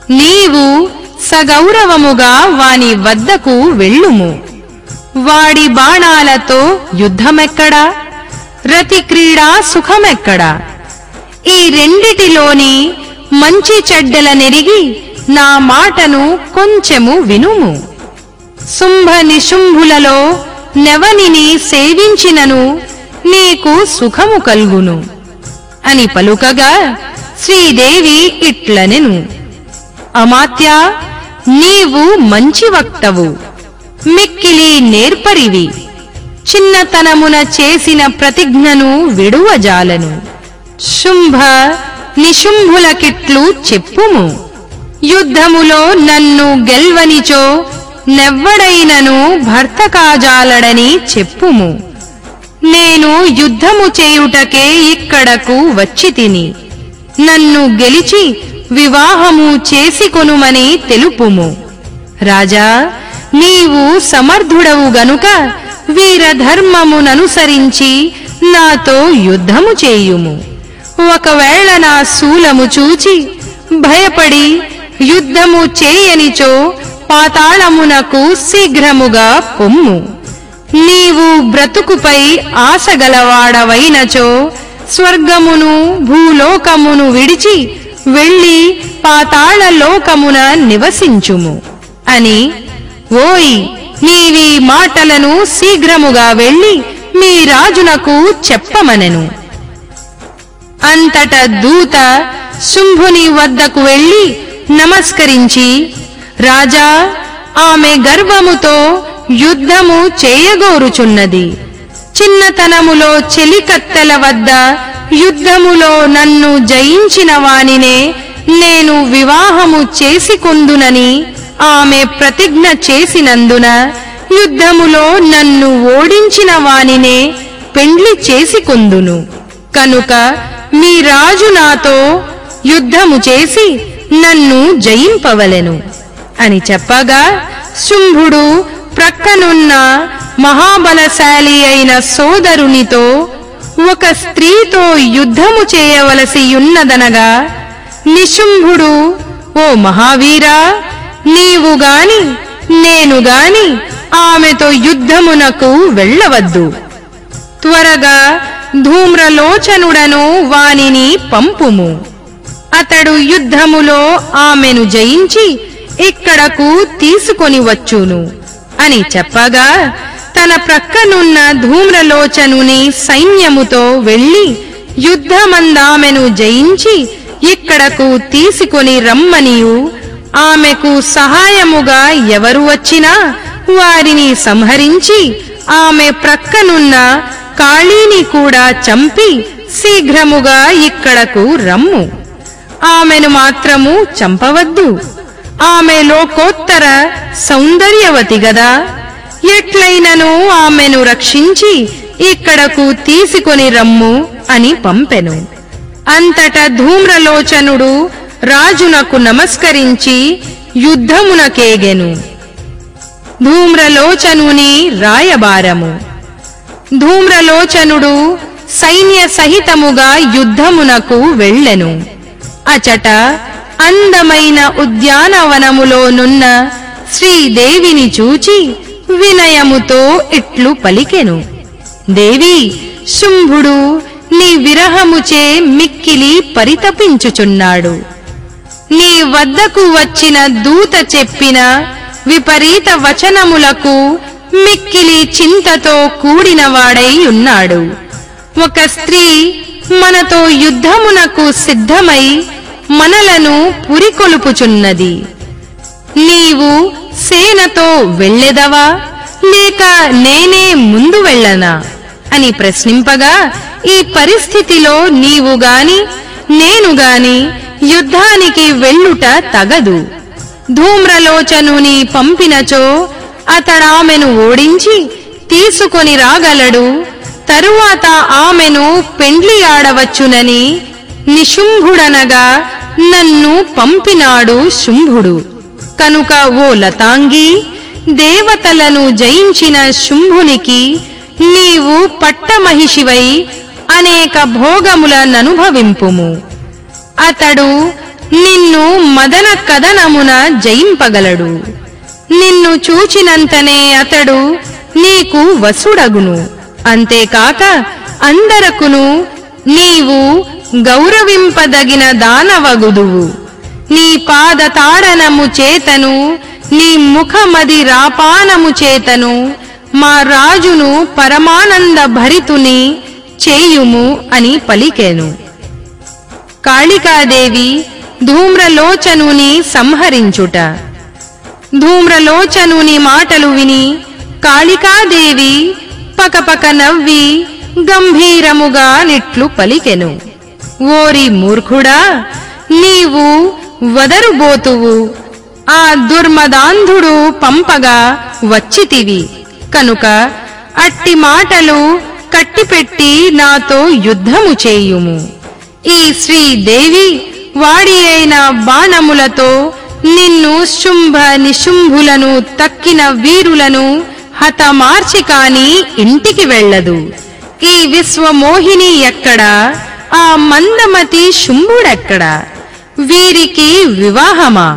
నీవు సగౌరవముగా వాని వద్దకు వెళ్ళుము వాడి బాణాలతో యుద్ధమెక్కడా రతి క్రీడా సుఖమెక్కడా ఈ రెండిటిలోని మంచి చెడ్డల నెరిగి నా మాటను కొంచెము వినుము శుంభ నిశుంభులలో నెవనిని సేవించినను నీకు సుఖము కల్గును అని పలుకగా శ్రీదేవి ఇట్లనెను అమాత్య నీవు మంచి వక్తవు మిక్కిలి నేర్పరివి చిన్నతనమున చేసిన ప్రతిజ్ఞను విడువజాలను శుంభ నిశుంభులకిట్లు చెప్పుము యుద్ధములో నన్ను గెల్వనిచో నెవ్వడైనను భర్త కాజాలడని చెప్పుము నేను యుద్ధము చేయుటకే ఇక్కడకు వచ్చి తిని నన్ను గెలిచి వివాహము చేసుకొనుమని తెలుపుము రాజా నీవు సమర్థుడవు గనుక వీరధర్మముననుసరించి నాతో యుద్ధము చేయుము ఒకవేళ నా శూలము చూచి భయపడి యుద్ధము చేయనిచో పాతాళమునకు శీఘ్రముగా పొమ్ము నీవు బ్రతుకుపై ఆశగలవాడవైనచో స్వర్గమును భూలోకమును విడిచి వెళ్ళి పాతాళ లోకమున నివసించుము అని ఓయ్ నీవీ మాటలను శీఘ్రముగా వెళ్ళి మీ రాజునకు చెప్పమనెను అంతట దూత శుంభుని వద్దకు వెళ్ళి నమస్కరించి రాజా ఆమె గర్వముతో యుద్ధము చేయగోరుచున్నది చిన్నతనములో చెలికత్తెల వద్ద యుద్ధములో నన్ను జయించిన వానినే నేను వివాహము చేసుకొందునని ఆమె ప్రతిజ్ఞ చేసినందున యుద్ధములో నన్ను ఓడించిన వానినే పెండ్లి చేసుకొందును కనుక మీ రాజు నాతో యుద్ధము చేసి నన్ను జయింపవలెను అని చెప్పగా శుంభుడు ప్రక్కనున్న మహాబలశాలి అయిన సోదరునితో ఒక స్త్రీతో యుద్ధము చేయవలసి ఉన్నదనగా నిశుంభుడు ఓ మహావీరా నీవు గాని నేను గాని ఆమెతో యుద్ధమునకు వెళ్ళవద్దు త్వరగా ధూమ్రలోచనుడను వానిని పంపుము అతడు యుద్ధములో ఆమెను జయించి ఇక్కడకు తీసుకొని వచ్చును అని చెప్పగా తన ప్రక్కనున్న ధూమ్రలోచనుని సైన్యముతో వెళ్లి యుద్ధమందామెను జయించి ఇక్కడకు తీసుకొని రమ్మనియు ఆమెకు సహాయముగా ఎవరు వచ్చినా వారిని సంహరించి ఆమె ప్రక్కనున్న కాళీని కూడా చంపి శీఘ్రముగా ఇక్కడకు రమ్ము ఆమెను మాత్రము చంపవద్దు ఆమె లోకోత్తర సౌందర్యవతి గదా ఎట్లయినను ఆమెను రక్షించి ఇక్కడకు తీసుకొని రమ్ము అని పంపెను అంతట ధూమ్రలోచనుడు రాజునకు నమస్కరించి యుద్ధమునకేగెను ధూమ్రలోచనుని రాయబారము ధూమ్రలోచనుడు సైన్య సహితముగా యుద్ధమునకు వెళ్ళెను అచట అందమైన ఉద్యానవనములోనున్న శ్రీదేవిని చూచి వినయముతో ఇట్లు పలికెను దేవి శుంభుడు నీ విరహముచే మిక్కిలి పరితపించుచున్నాడు నీ వద్దకు వచ్చిన దూత చెప్పిన విపరీత వచనములకు మిక్కిలి చింతతో కూడినవాడై ఉన్నాడు ఒక స్త్రీ మనతో యుద్ధమునకు సిద్ధమై మనలను పురికొలుపుచున్నది నీవు సేనతో వెళ్ళెదవా లేక నేనే ముందు వెళ్ళనా అని ప్రశ్నింపగా ఈ పరిస్థితిలో నీవు గాని నేను గాని యుద్ధానికి వెళ్ళుట తగదు ధూమ్రలోచనుని పంపినచో అతడామెను ఓడించి తీసుకొని రాగలడు తరువాత ఆమెను పెండ్లి ఆడవచ్చునని నిశుంభుడనగా నన్ను పంపినాడు శుంభుడు కనుక ఓ లతాంగి దేవతలను జయించిన శుంభునికి నీవు పట్టమహిషివై అనేక భోగములననుభవింపుము అతడు నిన్ను మదన కదనమున జయింపగలడు నిన్ను చూచినంతనే అతడు నీకు వసుడగును అంతేకాక అందరకును నీవు గౌరవింపదగిన దానవగుదువు నీ పాద తాడనము చేతను నీ ముఖమది రాపానము చేతను మా రాజును పరమానంద భరితుని చేయుము అని పలికెను కాళికాదేవి ధూమ్రలోచనుని సంహరించుట ధూమ్రలోచనుని మాటలు విని కాళికాదేవి పకపక నవ్వి గంభీరముగా నిట్లు పలికెను ఓరి మూర్ఖుడా నీవు వదరుబోతువు ఆ దుర్మదాంధుడు పంపగా వచ్చితివి కనుక అట్టి మాటలు కట్టిపెట్టి నాతో యుద్ధము చేయుము ఈ శ్రీదేవి వాడి అయిన బాణములతో నిన్ను శుంభ నిశుంభులను తక్కిన వీరులను హతమార్చి కాని ఇంటికి వెళ్ళదు ఈ విశ్వమోహిని ఎక్కడా ఆ మందమతి శుంభుడెక్కడా వీరికి వివాహమా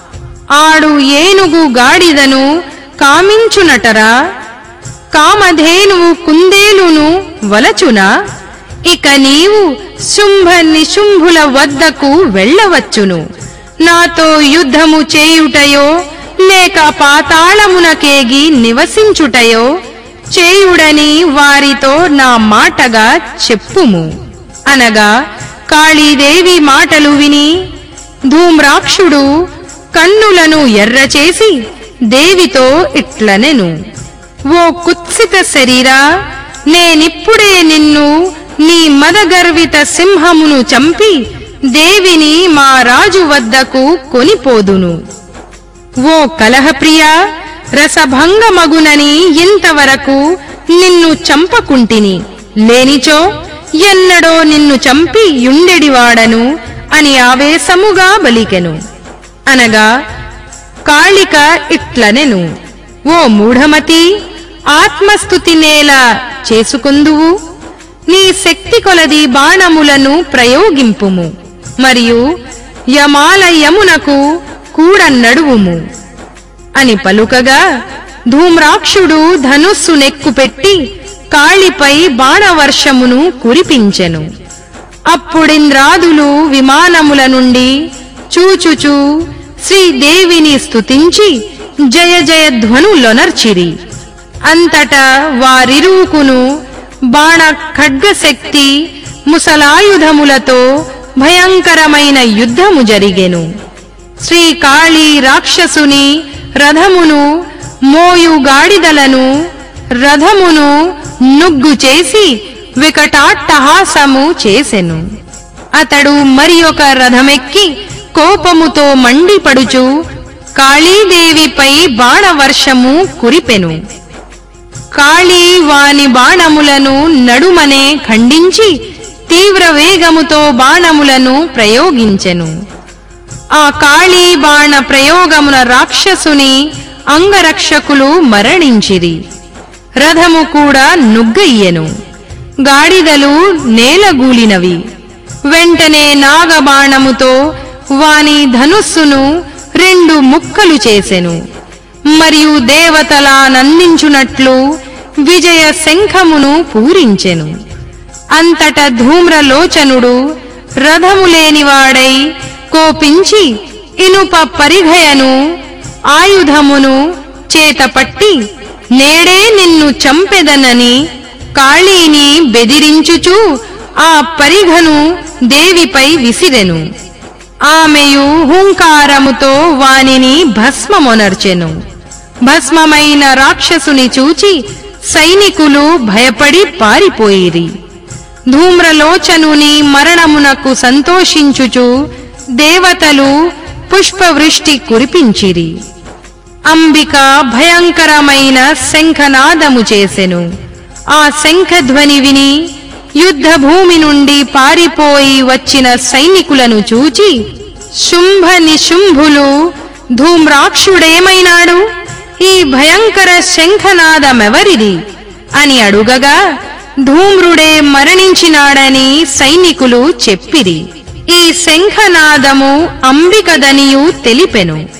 ఆడు ఏనుగు గాడిదను కామించునటరా కామధేనువు కుందేలును వలచునా ఇక నీవు శుంభ నిశుంభుల వద్దకు వెళ్ళవచ్చును నాతో యుద్ధము చేయుటయో లేక పాతాళమునకేగి నివసించుటయో చేయుడని వారితో నా మాటగా చెప్పుము అనగా కాళీదేవి మాటలు విని ధూమ్రాక్షుడు కన్నులను ఎర్రచేసి దేవితో ఇట్లనెను ఓ కుత్సిత శరీరా నేనిప్పుడే నిన్ను నీ మదగర్విత సింహమును చంపి దేవిని మా రాజు వద్దకు కొనిపోదును ఓ కలహప్రియా రసభంగమగునని ఇంతవరకు నిన్ను చంపకుంటిని లేనిచో ఎన్నడో నిన్ను చంపి యుండెడివాడను అని ఆవేశముగా బలికెను అనగా కాళిక ఇట్లనెను ఓ మూఢమతి ఆత్మస్థుతి నేల చేసుకుందువు నీ శక్తి కొలది బాణములను ప్రయోగింపుము మరియు యమాలయమునకు కూడ నడువుము అని పలుకగా ధూమ్రాక్షుడు ధనుస్సు నెక్కుపెట్టి కాళిపై బాణవర్షమును కురిపించెను అప్పుడింద్రాదులు విమానముల నుండి చూచుచూ శ్రీదేవిని స్తుతించి జయ జయ ధ్వనులొనర్చిరి అంతటా వారిరువుకును బాణ ఖడ్గశక్తి ముసలాయుధములతో భయంకరమైన యుద్ధము జరిగెను శ్రీకాళీ రాక్షసుని రథమును మోయు గాడిదలను రథమును నుగ్గు చేసి వికటాట్టహాసము చేసెను అతడు మరి ఒక రథమెక్కి కోపముతో మండిపడుచు కాళీదేవిపై బాణవర్షము కురిపెను కాళీ వాని బాణములను నడుమనే ఖండించి తీవ్ర వేగముతో బాణములను ప్రయోగించెను ఆ కాళీ బాణ ప్రయోగమున రాక్షసుని అంగరక్షకులు మరణించిరి రథము కూడా నుగ్గయ్యెను గాడిదలు నేలగూలినవి వెంటనే నాగబాణముతో వాని ధనుస్సును రెండు ముక్కలు చేసెను మరియు దేవతలా నందించునట్లు విజయ శంఖమును పూరించెను అంతట ధూమ్రలోచనుడు రథము లేనివాడై కోపించి ఇనుప పరిఘయను ఆయుధమును చేతపట్టి నేడే నిన్ను చంపెదనని కాళీని బెదిరించుచూ ఆ పరిఘను దేవిపై విసిరెను ఆమెయు హుంకారముతో వానిని భస్మమొనర్చెను భస్మమైన రాక్షసుని చూచి సైనికులు భయపడి పారిపోయిరి ధూమ్రలోచనుని మరణమునకు సంతోషించుచు దేవతలు పుష్పవృష్టి కురిపించిరి అంబిక భయంకరమైన శంఖనాదము చేసెను ఆ శంఖధ్వని విని యుద్ధభూమి నుండి పారిపోయి వచ్చిన సైనికులను చూచి శుంభ నిశుంభులు ధూమ్రాక్షుడేమైనాడు ఈ భయంకర శంఖనాదమెవరిది అని అడుగగా ధూమ్రుడే మరణించినాడని సైనికులు చెప్పిరి ఈ శంఖనాదము అంబికదనియు తెలిపెను